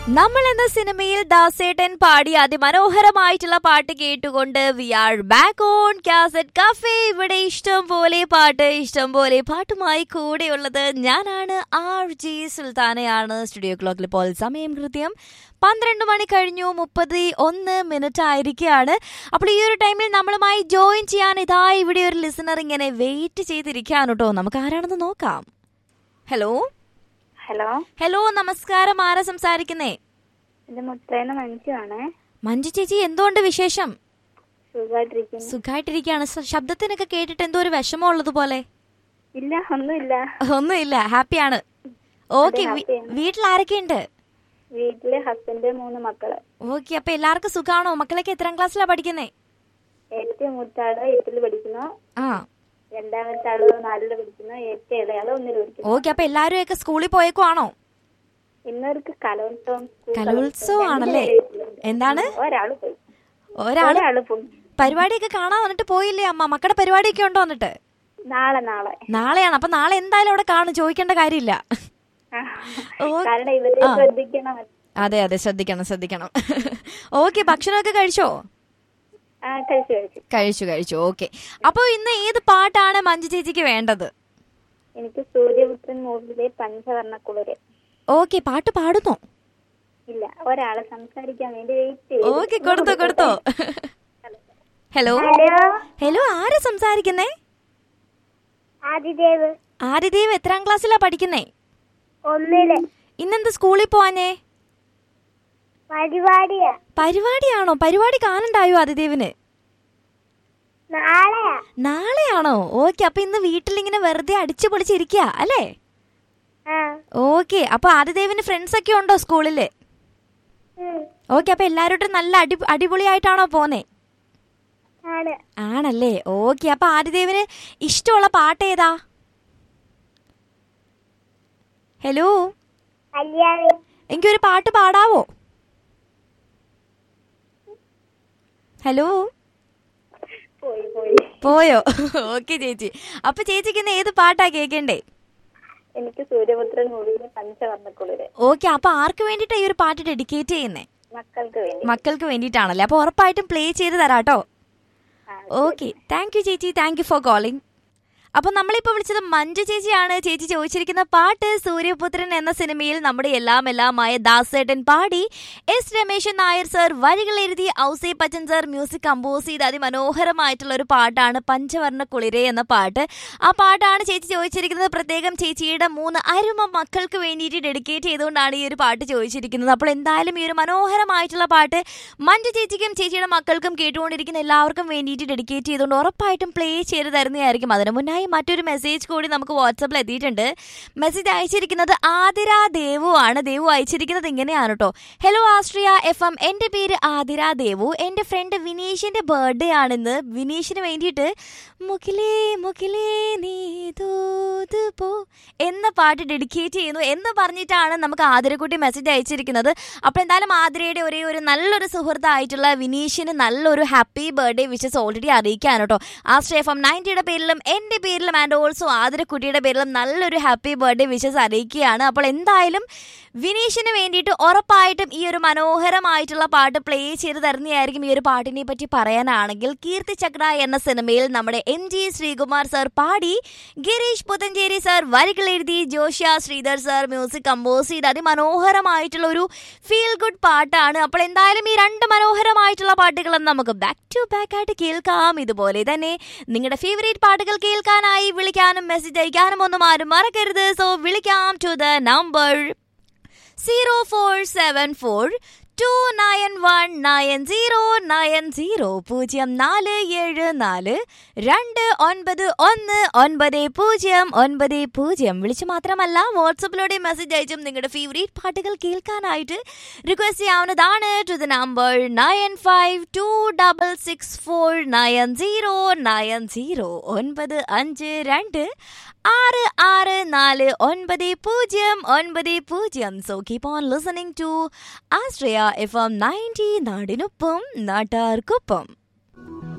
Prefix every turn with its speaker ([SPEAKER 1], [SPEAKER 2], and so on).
[SPEAKER 1] നമ്മൾ എന്ന സിനിമയിൽ ദാസേട്ടൻ പാടി അതിമനോഹരമായിട്ടുള്ള പാട്ട് കേട്ടുകൊണ്ട് we are back on cassette cafe ഇവിടെ ഇഷ്ടം പോലെ പാട്ട് ഇഷ്ടം പോലെ പാട്ടുമായി കൂടെയുള്ളത് ഞാനാണ് ആർ ജി സുൽത്താനയാണ് സ്റ്റുഡിയോ ക്ലോക്കിൽ ഇപ്പോൾ സമയം കൃത്യം പന്ത്രണ്ട് മണി കഴിഞ്ഞു മുപ്പത് ഒന്ന് മിനിറ്റ് ആയിരിക്കുകയാണ് അപ്പോൾ ഈ ഒരു ടൈമിൽ നമ്മളുമായി ജോയിൻ ചെയ്യാൻ ഇതാ ഇവിടെ ഒരു ലിസണർ ഇങ്ങനെ വെയിറ്റ് ചെയ്തിരിക്കുകയാണ് കേട്ടോ നമുക്ക് ആരാണെന്ന് നോക്കാം ഹലോ
[SPEAKER 2] ഹലോ
[SPEAKER 1] ഹലോ നമസ്കാരം ആരാ സംസാരിക്കുന്നേ
[SPEAKER 2] ഇത് മുത്രേന്ന് മഞ്ജുവാണ്
[SPEAKER 1] മഞ്ജു ചേച്ചി എന്തുകൊണ്ട് വിശേഷം
[SPEAKER 2] സുഖമായിട്ടിരിക്കുന്നു
[SPEAKER 1] സുഖമായിട്ടിരിക്കുകയാണ് സ- ശബ്ദത്തിനൊക്കെ കേട്ടിട്ട് എന്തോ ഒരു വിഷമമുള്ളത് പോലെ
[SPEAKER 2] ഇല്ല ഒന്നുമില്ല
[SPEAKER 1] ഒന്നുമില്ല ഹാപ്പിയാണ് ഓക്കെ
[SPEAKER 2] happy
[SPEAKER 1] വീട്ടിൽ ആരൊക്കെയുണ്ട്
[SPEAKER 2] വീട്ടില് ഹസ്ബൻഡ് മൂന്ന് മക്കള്
[SPEAKER 1] ഓക്കെ അപ്പൊ എല്ലാവർക്കും സുഖാണോ മക്കളൊക്കെ എത്രാം ക്ലാസ്സിലാ പഠിക്കുന്നേ
[SPEAKER 2] ഏറ്റവും മൂത്താള് എട്ടില് പഠിക്കുന്നു
[SPEAKER 1] ആ
[SPEAKER 2] രണ്ടാമത്തെ ആള് നാലില് പഠിക്കുന്നു ഏറ്റവും ഇളയാള് ഒന്നില് പഠിക്കുന്നു
[SPEAKER 1] ഓക്കെ അപ്പൊ എല്ലാരും ഒക്കെ സ്കൂളിൽ പോയേക്കുവാണോ
[SPEAKER 2] ഇന്നവർക്ക് കലോത്സവം school
[SPEAKER 1] കലോത്സവം ആണല്ലേ
[SPEAKER 2] രണ്ടുപേരും
[SPEAKER 1] എന്താണ്
[SPEAKER 2] ഒരാള് പോയി
[SPEAKER 1] ഒരാള്
[SPEAKER 2] ഒരാള് പോയി
[SPEAKER 1] പരിപാടിയൊക്കെ കാണാൻ വന്നിട്ട് പോയില്ലേ അമ്മ മക്കളുടെ പരിപാടിയൊക്കെ ഉണ്ടോ വന്നിട്ട്
[SPEAKER 2] നാളെ നാളെ
[SPEAKER 1] നാളെയാണ് അപ്പൊ നാളെ എന്തായാലും അവിടെ കാണും ചോദിക്കേണ്ട കാര്യമില്ല
[SPEAKER 2] ആ.
[SPEAKER 1] ഓ,
[SPEAKER 2] കാരണം ഇവരെ
[SPEAKER 1] ആ.
[SPEAKER 2] ശ്രദ്ധിക്കണം
[SPEAKER 1] അതെ അതെ ശ്രദ്ധിക്കണം ശ്രദ്ധിക്കണം ഓക്കെ ഭക്ഷണമൊക്കെ കഴിച്ചോ
[SPEAKER 2] ആ കഴിച്ചു കഴിച്ചു
[SPEAKER 1] കഴിച്ചു കഴിച്ചു ഓക്കെ അപ്പൊ ഇന്ന് ഏത് പാട്ടാണ് മഞ്ജു ചേച്ചിക്ക് വേണ്ടത്
[SPEAKER 2] എനിക്ക് സൂര്യപുത്രൻ മൂവിലെ പഞ്ചവർണ്ണ കുളിര്
[SPEAKER 1] ഓക്കെ പാട്ട് പാടുന്നോ
[SPEAKER 2] ഇല്ല ഒരാള് സംസാരിക്കാൻ വേണ്ടി വെയിറ്റ്
[SPEAKER 1] ഓക്കെ കൊടുത്തോ കൊടുത്തോ ഹലോ
[SPEAKER 2] ഹലോ
[SPEAKER 1] ഹലോ ആരാ സംസാരിക്കുന്നേ
[SPEAKER 2] ആദിദേവ്
[SPEAKER 1] ആദിദേവ് എത്രാം ക്ലാസ്സിലാ പഠിക്കുന്നേ
[SPEAKER 2] ഒന്നില്
[SPEAKER 1] ഇന്നെന്ത് സ്കൂളിൽ പോവാനേ
[SPEAKER 2] പരിപാടിയാ
[SPEAKER 1] പരിപാടിയാണോ പരിപാടി കാണണ്ടായോ ആദിദേവിന്
[SPEAKER 2] നാളെയാ
[SPEAKER 1] നാളെയാണോ ഓക്കെ അപ്പൊ ഇന്ന് വീട്ടിലിങ്ങനെ വെറുതെ അടിച്ചു പൊളിച്ചിരിക്കുക അല്ലേ ഓക്കെ അപ്പൊ ആദിദേവിന് ഫ്രണ്ട്സ് ഒക്കെ ഉണ്ടോ സ്കൂളില് ഓക്കെ അപ്പൊ എല്ലാവരോട്ടും നല്ല അടി അടിപൊളിയായിട്ടാണോ പോന്നേ
[SPEAKER 2] ആണ്
[SPEAKER 1] ആണല്ലേ ഓക്കെ അപ്പൊ ആദിദേവിന് ഇഷ്ടമുള്ള പാട്ട് ഏതാ ഹലോ
[SPEAKER 2] കല്യാണി
[SPEAKER 1] എനിക്കൊരു പാട്ട് പാടാവോ ഹലോ
[SPEAKER 2] പോയി പോയി
[SPEAKER 1] പോയോ ഓക്കെ ചേച്ചി അപ്പൊ ചേച്ചിക്ക് ഇന്ന് ഏത് പാട്ടാ കേക്കണ്ടേ
[SPEAKER 2] എനിക്ക് സൂര്യപുത്രൻ മൂവിയിലെ പഞ്ചവർണ്ണക്കുളിര്
[SPEAKER 1] ഓക്കെ അപ്പൊ ആർക്ക് വേണ്ടിയിട്ടാ ഈ ഒരു പാട്ട് ഡെഡിക്കേറ്റ് ചെയ്യുന്നേ
[SPEAKER 2] മക്കൾക്ക് വേണ്ടി
[SPEAKER 1] മക്കൾക്ക് വേണ്ടിയിട്ടാണല്ലേ അപ്പൊ ഉറപ്പായിട്ടും പ്ലേ ചെയ്ത് തരാട്ടോ
[SPEAKER 2] ആ,
[SPEAKER 1] ഓക്കെ താങ്ക് യു ചേച്ചി താങ്ക് യു ഫോർ കോളിംഗ് അപ്പൊ നമ്മളിപ്പോ വിളിച്ചത് മഞ്ജു ചേച്ചിയാണ് ചേച്ചി ചോദിച്ചിരിക്കുന്ന പാട്ട് സൂര്യപുത്രൻ എന്ന സിനിമയിൽ നമ്മുടെ എല്ലാം എല്ലാമായ ദാസേട്ടൻ പാടി എസ് രമേശൻ നായർ സർ വരികൾ എഴുതി Ouseppachan sir music compose ചെയ്ത് അതിമനോഹരമായിട്ടുള്ള ഒരു പാട്ടാണ് പഞ്ചവർണ്ണ കുളിരേ എന്ന പാട്ട് ആ പാട്ടാണ് ചേച്ചി ചോദിച്ചിരിക്കുന്നത് പ്രത്യേകം ചേച്ചിയുടെ മൂന്ന് അരുമ മക്കൾക്ക് വേണ്ടിയിട്ട് ഡെഡിക്കേറ്റ് ചെയ്തുകൊണ്ടാണ് ഈ ഒരു പാട്ട് ചോദിച്ചിരിക്കുന്നത് അപ്പോൾ എന്തായാലും ഈ ഒരു മനോഹരമായിട്ടുള്ള പാട്ട് മഞ്ജു ചേച്ചിക്കും ചേച്ചിയുടെ മക്കൾക്കും കേട്ടുകൊണ്ടിരിക്കുന്ന എല്ലാവർക്കും വേണ്ടിയിട്ട് ഡെഡിക്കേറ്റ് ചെയ്തുകൊണ്ട് ഉറപ്പായിട്ടും പ്ലേ ചെയ്ത് തരുന്നതായിരിക്കും അതിന് മുന്നായി മറ്റൊരു മെസ്സേജ് കൂടി നമുക്ക് വാട്സപ്പിൽ എത്തിയിട്ടുണ്ട് മെസ്സേജ് അയച്ചിരിക്കുന്നത് ആതിര ദേവു ആണ് ദേവു അയച്ചിരിക്കുന്നത് ഇങ്ങനെയാണ് കേട്ടോ ഹലോ ആസ്ട്രിയ എഫ് എം എൻ്റെ പേര് ആതിര ദേവു എൻ്റെ ഫ്രണ്ട് വിനീഷിൻ്റെ ബർത്ത്ഡേ ആണെന്ന് വിനീഷിന് വേണ്ടിയിട്ട് മുഖിലേ മുഖിലേ നീ ദൂത് പോ എന്ന പാട്ട് ഡെഡിക്കേറ്റ് ചെയ്യുന്നു എന്ന് പറഞ്ഞിട്ടാണ് നമുക്ക് ആതിരക്കുട്ടി മെസ്സേജ് അയച്ചിരിക്കുന്നത് അപ്പോൾ എന്തായാലും ആതിരയുടെ ഒരേ ഒരു നല്ലൊരു സുഹൃത്തായിട്ടുള്ള വിനീഷിന് നല്ലൊരു ഹാപ്പി ബർത്ത്ഡേ വിഷസ് ഓൾറെഡി അറിയിക്കാൻ കേട്ടോ ആ എഫ് എം നയൻറ്റിയുടെ പേരിലും എൻ്റെ പേരിലും ആൻഡ് ഓൾസോ ആതിരക്കുട്ടിയുടെ പേരിലും നല്ലൊരു ഹാപ്പി ബർത്ത്ഡേ വിഷസ് അറിയിക്കുകയാണ് അപ്പോൾ എന്തായാലും വിനീഷിന് വേണ്ടിയിട്ട് ഉറപ്പായിട്ടും ഈ ഒരു മനോഹരമായിട്ടുള്ള പാട്ട് പ്ലേ ചെയ്ത് തരുന്നതായിരിക്കും ഈ ഒരു പാട്ടിനെ പറ്റി പറയാനാണെങ്കിൽ കീർത്തി ചക്ര എന്ന സിനിമയിൽ നമ്മുടെ എം ജി ശ്രീകുമാർ സർ പാടി ഗിരീഷ് പുത്തഞ്ചേരി സർ വരികൾ എഴുതി Joshua Sreedhar sir music compose ചെയ്ത് അതിമനോഹരമായിട്ടുള്ള ഒരു ഫീൽ ഗുഡ് പാട്ടാണ് അപ്പോൾ എന്തായാലും ഈ രണ്ട് മനോഹരമായിട്ടുള്ള പാട്ടുകളും നമുക്ക് ബാക്ക് ടു ബാക്ക് ആയിട്ട് കേൾക്കാം ഇതുപോലെ തന്നെ നിങ്ങളുടെ ഫേവറേറ്റ് പാട്ടുകൾ കേൾക്കാനായി വിളിക്കാനും മെസ്സേജ് അയക്കാനും ഒന്നും ആരും മറക്കരുത് സോ വിളിക്കാം to the number zero four seven four two nine one nine zero nine zero പൂജ്യം നാല് ഏഴ് നാല് രണ്ട് ഒൻപത് ഒന്ന് ഒൻപത് പൂജ്യം ഒൻപത് പൂജ്യം വിളിച്ചു മാത്രമല്ല വാട്സപ്പിലൂടെ മെസ്സേജ് അയച്ചും നിങ്ങളുടെ ഫേവറേറ്റ് പാട്ടുകൾ കേൾക്കാനായിട്ട് റിക്വസ്റ്റ് ചെയ്യാവുന്നതാണ് to the number nine five two double six four nine zero nine zero ഒൻപത് അഞ്ച് രണ്ട് ആറ് ആറ് നാല് ഒൻപത് പൂജ്യം ഒൻപത് പൂജ്യം so keep on listening to Ashraya F M ninety നാടിനൊപ്പം നാട്ടാർക്കൊപ്പം